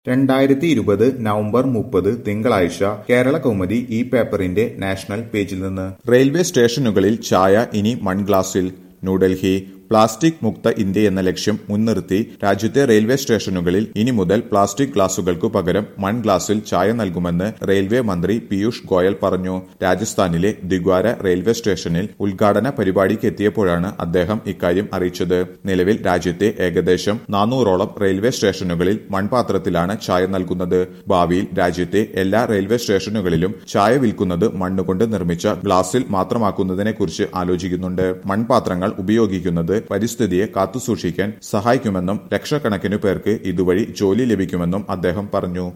രണ്ടായിരത്തി ഇരുപത് നവംബർ മുപ്പത് തിങ്കളാഴ്ച കേരള കൗമുദി ഈ പേപ്പറിന്റെ നാഷണൽ പേജിൽ നിന്ന് റെയിൽവേ സ്റ്റേഷനുകളിൽ ചായ ഇനി മൺഗ്ലാസിൽ ന്യൂഡൽഹി പ്ലാസ്റ്റിക് മുക്ത ഇന്ത്യ എന്ന ലക്ഷ്യം മുൻനിർത്തി രാജ്യത്തെ റെയിൽവേ സ്റ്റേഷനുകളിൽ ഇനി മുതൽ പ്ലാസ്റ്റിക് ഗ്ലാസുകൾക്കു പകരം മൺ ഗ്ലാസിൽ ചായ നൽകുമെന്ന് റെയിൽവേ മന്ത്രി പീയൂഷ് ഗോയൽ പറഞ്ഞു രാജസ്ഥാനിലെ ദിഗ്വാര റെയിൽവേ സ്റ്റേഷനിൽ ഉദ്ഘാടന പരിപാടിക്ക് എത്തിയപ്പോഴാണ് അദ്ദേഹം ഇക്കാര്യം അറിയിച്ചത് നിലവിൽ രാജ്യത്തെ ഏകദേശം നാനൂറോളം റെയിൽവേ സ്റ്റേഷനുകളിൽ മൺപാത്രത്തിലാണ് ചായ നൽകുന്നത് ഭാവിയിൽ രാജ്യത്തെ എല്ലാ റെയിൽവേ സ്റ്റേഷനുകളിലും ചായ വിൽക്കുന്നത് മണ്ണുകൊണ്ട് നിർമ്മിച്ച ഗ്ലാസിൽ മാത്രമാക്കുന്നതിനെക്കുറിച്ച് ആലോചിക്കുന്നുണ്ട് മൺപാത്രങ്ങൾ ഉപയോഗിക്കുന്നത് പരിസ്ഥിതിയെ കാത്തുസൂക്ഷിക്കാൻ സഹായിക്കുമെന്നും ലക്ഷക്കണക്കിനു പേർക്ക് ഇതുവഴി ജോലി ലഭിക്കുമെന്നും അദ്ദേഹം പറഞ്ഞു